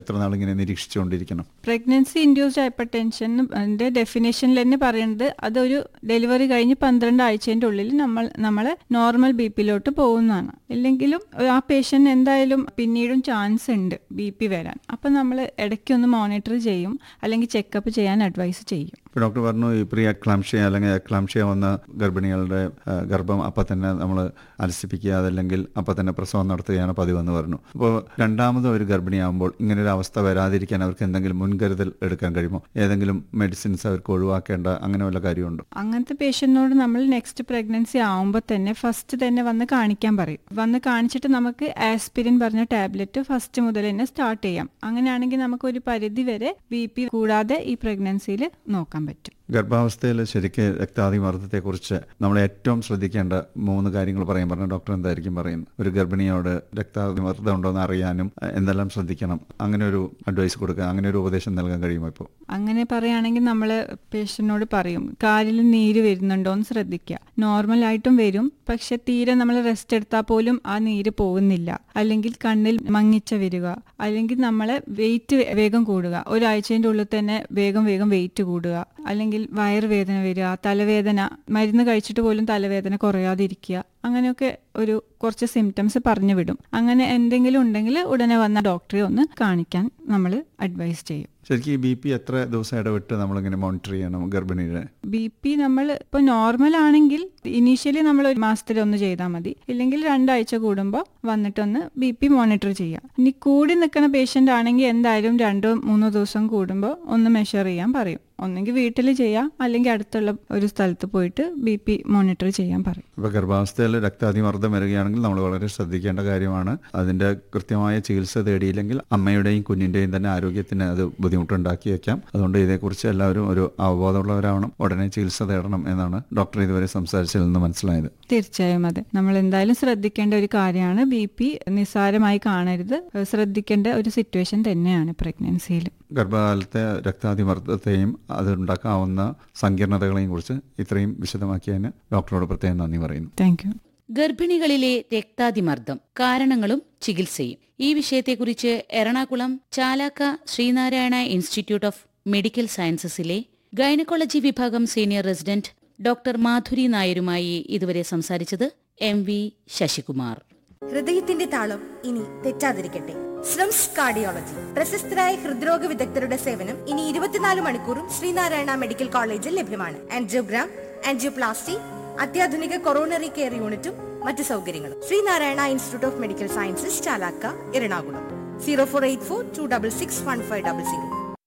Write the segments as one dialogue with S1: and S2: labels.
S1: എത്ര നാളിങ്ങനെ നിരീക്ഷിച്ചുകൊണ്ടിരിക്കണം
S2: പ്രഗ്നൻസി ഇൻഡ്യൂസ്ഡ് ഹൈപ്പർ ടെൻഷൻ അതിന്റെ ഡെഫിനേഷനിൽ തന്നെ പറയുന്നത് അതൊരു ഡെലിവറി കഴിഞ്ഞ് പന്ത്രണ്ട് ആഴ്ചേൻ്റെ ഉള്ളിൽ നമ്മൾ നമ്മളെ നോർമൽ ബി പിയിലോട്ട് പോകുന്നതാണ് ഇല്ലെങ്കിലും ആ പേഷ്യൻ്റ് എന്തായാലും പിന്നീടും ചാൻസ് ഉണ്ട് ബി പി വരാൻ അപ്പം നമ്മൾ ഇടയ്ക്കൊന്ന് മോണിറ്റർ ചെയ്യും അല്ലെങ്കിൽ ചെക്കപ്പ് ചെയ്യാൻ അഡ്വൈസ് ചെയ്യും
S1: ഇപ്പോൾ ഡോക്ടർ പറഞ്ഞു ഈ പ്രീ അക്ലാംഷ്യ അല്ലെങ്കിൽ അക്ലാംഷ്യ വന്ന ഗർഭിണികളുടെ ആ, ഗർഭം അപ്പം തന്നെ നമ്മൾ അലസിപ്പിക്കുക അതല്ലെങ്കിൽ അപ്പം തന്നെ പ്രസവം നടത്തുകയാണ് പതിവെന്ന് പറഞ്ഞു അപ്പോൾ രണ്ടാമത് ഒരു ഗർഭിണിയാകുമ്പോൾ ഇങ്ങനൊരു അവസ്ഥ വരാതിരിക്കാൻ അവർക്ക് എന്തെങ്കിലും മുൻകരുതൽ എടുക്കാൻ കഴിയുമോ ഏതെങ്കിലും മെഡിസിൻസ് അവർക്ക് ഒഴിവാക്കേണ്ട അങ്ങനെ വല്ല കാര്യമുണ്ടോ
S2: അങ്ങനത്തെ പേഷ്യൻറ്റിനോട് നമ്മൾ നെക്സ്റ്റ് പ്രഗ്നൻസി ആവുമ്പോൾ തന്നെ ഫസ്റ്റ് തന്നെ വന്ന് കാണിക്കാൻ പറയും വന്ന് കാണിച്ചിട്ട് നമുക്ക് ആസ്പിരിൻ പറഞ്ഞ ടാബ്ലറ്റ് ഫസ്റ്റ് മുതൽ തന്നെ സ്റ്റാർട്ട് ചെയ്യാം അങ്ങനെയാണെങ്കിൽ നമുക്ക് ഒരു പരിധി വരെ ബി പി കൂടാതെ ഈ പ്രഗ്നൻസിയിൽ നോക്കാൻ പറ്റും
S1: ഗർഭാവസ്ഥയിൽ ശരിക്ക് രക്താതിമർദ്ദത്തെക്കുറിച്ച് നമ്മൾ ഏറ്റവും ശ്രദ്ധിക്കേണ്ട മൂന്ന് കാര്യങ്ങൾ പറയാൻ പറഞ്ഞ ഡോക്ടർ എന്തായിരിക്കും പറയുന്നത് ഒരു ഗർഭിണിയോട് രക്താതിമർദ്ദം ഉണ്ടോ എന്ന് അറിയാനും അഹ് എന്തെല്ലാം ശ്രദ്ധിക്കണം അങ്ങനെ ഒരു അഡ്വൈസ് കൊടുക്കുക അങ്ങനെ ഒരു ഉപദേശം നൽകാൻ കഴിയുമോ ഇപ്പോൾ
S2: അങ്ങനെ പറയുകയാണെങ്കിൽ നമ്മൾ പേഷ്യൻറ്റിനോട് പറയും കാലിൽ നീര് വരുന്നുണ്ടോ എന്ന് ശ്രദ്ധിക്കുക നോർമലായിട്ടും വരും പക്ഷെ തീരെ നമ്മൾ റെസ്റ്റ് എടുത്താൽ പോലും ആ നീര് പോകുന്നില്ല അല്ലെങ്കിൽ കണ്ണിൽ മങ്ങിച്ച വരിക അല്ലെങ്കിൽ നമ്മളെ വെയിറ്റ് വേഗം കൂടുക ഒരാഴ്ചേൻ്റെ ഉള്ളിൽ തന്നെ വേഗം വേഗം വെയിറ്റ് കൂടുക അല്ലെങ്കിൽ വയറുവേദന വരിക തലവേദന മരുന്ന് കഴിച്ചിട്ട് പോലും തലവേദന കുറയാതിരിക്കുക അങ്ങനെയൊക്കെ ഒരു കുറച്ച് സിംറ്റംസ് പറഞ്ഞു വിടും അങ്ങനെ എന്തെങ്കിലും ഉണ്ടെങ്കിൽ ഉടനെ വന്ന ഡോക്ടറെ ഒന്ന് കാണിക്കാൻ നമ്മൾ അഡ്വൈസ് ചെയ്യും
S1: ശരിക്കും ഈ ബി പി എത്ര ദിവസം ഇടവിട്ട് നമ്മളിങ്ങനെ മോണിറ്റർ ചെയ്യണം ഗർഭിണിയുടെ
S2: ബി പി നമ്മൾ ഇപ്പോൾ നോർമൽ ആണെങ്കിൽ ഇനീഷ്യലി നമ്മൾ ഒരു മാസത്തിൽ ഒന്ന് ചെയ്താൽ മതി ഇല്ലെങ്കിൽ രണ്ടാഴ്ച കൂടുമ്പോൾ വന്നിട്ടൊന്ന് ബി പി മോണിറ്റർ ചെയ്യാം ഇനി കൂടി നിൽക്കുന്ന പേഷ്യൻ്റ് ആണെങ്കിൽ എന്തായാലും രണ്ടോ മൂന്നോ ദിവസം കൂടുമ്പോൾ ഒന്ന് മെഷർ ചെയ്യാൻ പറയും ഒന്നെങ്കിൽ വീട്ടിൽ ചെയ്യാം അല്ലെങ്കിൽ അടുത്തുള്ള ഒരു സ്ഥലത്ത് പോയിട്ട് ബി പി മോണിറ്റർ ചെയ്യാൻ പറയും
S1: ഇപ്പോൾ ഗർഭാവസ്ഥയിൽ രക്താതിമർദ്ദം വരികയാണെങ്കിൽ നമ്മൾ വളരെ ശ്രദ്ധിക്കേണ്ട കാര്യമാണ് അതിൻ്റെ കൃത്യമായ ചികിത്സ തേടിയില്ലെങ്കിൽ അമ്മയുടെയും കുഞ്ഞിൻ്റെയും തന്നെ ആരോഗ്യത്തിന് അത് ബുദ്ധിമുട്ടുണ്ടാക്കിയേക്കാം അതുകൊണ്ട് ഇതേക്കുറിച്ച് എല്ലാവരും ഒരു അവബോധമുള്ളവരാവണം ഉടനെ ചികിത്സ തേടണം എന്നാണ് ഡോക്ടർ ഇതുവരെ സംസാരിച്ചതിൽ നിന്ന് മനസ്സിലായത്
S2: തീർച്ചയായും അതെ നമ്മൾ എന്തായാലും ശ്രദ്ധിക്കേണ്ട ഒരു കാര്യമാണ് ബി പി നിസ്സാരമായി കാണരുത് ശ്രദ്ധിക്കേണ്ട ഒരു സിറ്റുവേഷൻ തന്നെയാണ് പ്രഗ്നൻസിയിൽ
S1: ഗർഭകാലത്തെ രക്താതിമർദ്ദത്തെയും അതുണ്ടാക്കാവുന്ന സങ്കീർണതകളെയും കുറിച്ച് ഇത്രയും വിശദമാക്കിയതിന് ഡോക്ടറോട് പ്രത്യേകം നന്ദി പറയുന്നു
S2: താങ്ക് യു
S3: ഗർഭിണികളിലെ രക്താതിമർദ്ദം കാരണങ്ങളും ചികിത്സയും ഈ വിഷയത്തെക്കുറിച്ച് Ernakulam Chalakka Sreenarayana institute of medical സയൻസസിലെ ഗൈനക്കോളജി വിഭാഗം സീനിയർ റെസിഡന്റ് ഡോക്ടർ മാധുരി നായരുമായി ഇതുവരെ സംസാരിച്ചത് എം വി ശശികുമാർ
S4: ഹൃദയത്തിന്റെ താളം ഇനി തെറ്റാതിരിക്കട്ടെ സ്ലംസ് കാർഡിയോളജി പ്രശസ്തരായ ഹൃദ്രോഗ വിദഗ്ധരുടെ സേവനം ഇനി ഇരുപത്തിനാല് മണിക്കൂറും ശ്രീനാരായണ മെഡിക്കൽ കോളേജിൽ ലഭ്യമാണ് ആൻജിയോഗ്രാം ആൻജിയോപ്ലാസ്റ്റി അത്യാധുനിക കൊറോണറി കെയർ യൂണിറ്റും മറ്റു സൗകര്യങ്ങളും Sreenarayana institute of medical sciences Chalakka Ernakulam zero four eight four two double six one five double zero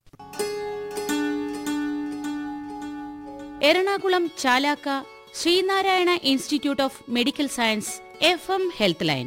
S3: Ernakulam Chalakka Sreenarayana institute of medical science F M health line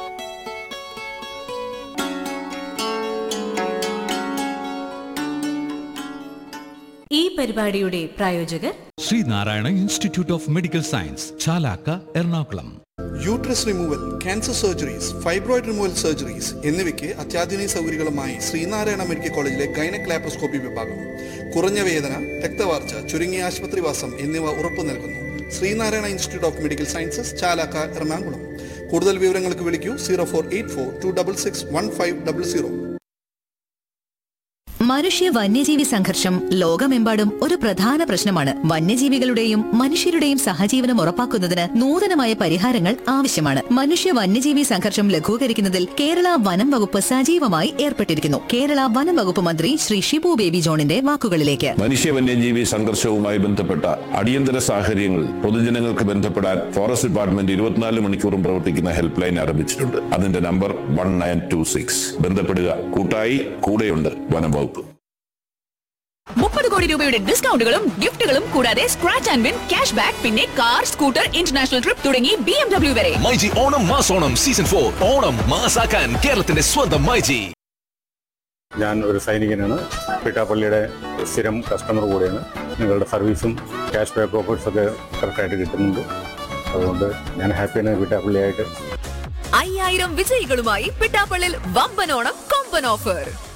S5: ഈ പരിപാടിയുടെ പ്രായോജകർ
S6: Sreenarayana institute of medical science Chalakka Ernakulam
S7: uterus removal cancer surgeries fibroid removal surgeries എന്നിവയ്ക്ക് അത്യാധുനിക സൗകര്യങ്ങളുമായി Sreenarayana medical കോളേജിലെ gynaec laparoscopy വിഭാഗം കുറഞ്ഞ വേദന രക്തവാർച്ച ചുരുങ്ങിയ ആശുപത്രിവാസം എന്നിവ ഉറപ്പു നൽകുന്നു Sreenarayana institute of medical sciences Chalakka Ernakulam കൂടുതൽ വിവരങ്ങൾക്ക് വിളിക്കൂ zero four eight four two double six one five double zero
S5: മനുഷ്യ വന്യജീവി സംഘർഷം ലോകമെമ്പാടും ഒരു പ്രധാന പ്രശ്നമാണ് വന്യജീവികളുടെയും മനുഷ്യരുടെയും സഹജീവനം ഉറപ്പാക്കുന്നതിന് നൂതനമായ പരിഹാരങ്ങൾ ആവശ്യമാണ് മനുഷ്യ വന്യജീവി സംഘർഷം ലഘൂകരിക്കുന്നതിൽ കേരള വനം വകുപ്പ് സജീവമായി ഏർപ്പെട്ടിരിക്കുന്നു കേരള വനം വകുപ്പ് മന്ത്രി ശ്രീ ഷിബു ബേബി ജോണിന്റെ വാക്കുകളിലേക്ക്
S8: മനുഷ്യ വന്യജീവി സംഘർഷവുമായി ബന്ധപ്പെട്ട അടിയന്തര സാഹചര്യങ്ങൾ പൊതുജനങ്ങൾക്ക് ബന്ധപ്പെടാൻ ഫോറസ്റ്റ് ഡിപ്പാർട്ട്മെന്റ് ഇരുപത്തിനാല് മണിക്കൂറും പ്രവർത്തിക്കുന്ന ഹെൽപ്പ് ലൈൻ ആരംഭിച്ചിട്ടുണ്ട് അതിന്റെ number one nine two six ബന്ധപ്പെടുക കൂട്ടായി കൂടെയുണ്ട് വനം വകുപ്പ്
S9: മുപ്പത് കോടി രൂപയുടെ ഡിസ്കൗണ്ടുകളും ഗിഫ്റ്റുകളും കൂടാതെ scratch and win cash back പിന്നെ കാർ സ്കൂട്ടർ ഇന്റർനാഷണൽ ട്രിപ്പ് തുടങ്ങി ബി എം ഡബ്ല്യു വരെ
S10: മൈജി ഓണം മാസോണം സീസൺ ഫോർ ഓണം മാസാക്കാൻ കേരളത്തിന്റെ സ്വന്തം മൈജി
S11: ഞാൻ ഒരു സൈനികനാണ് പിട്ടാപ്പള്ളിയുടെ സ്ഥിരം കസ്റ്റമർ കൂടെയാണ് നിങ്ങളുടെ സർവീസും ക്യാഷ് ബാക്ക് ഓഫേഴ്സ് ഒക്കെ കറക്റ്റായിട്ട് കിട്ടുന്നുണ്ട് അതുകൊണ്ട് ഞാൻ ഹാപ്പിയാണ് പിട്ടാപ്പള്ളിയായിട്ട്
S9: അയ്യായിരം വിജയികളുമായി പിട്ടാപ്പള്ളിൽ വമ്പൻ ഓണം കൊമ്പൻ ഓഫർ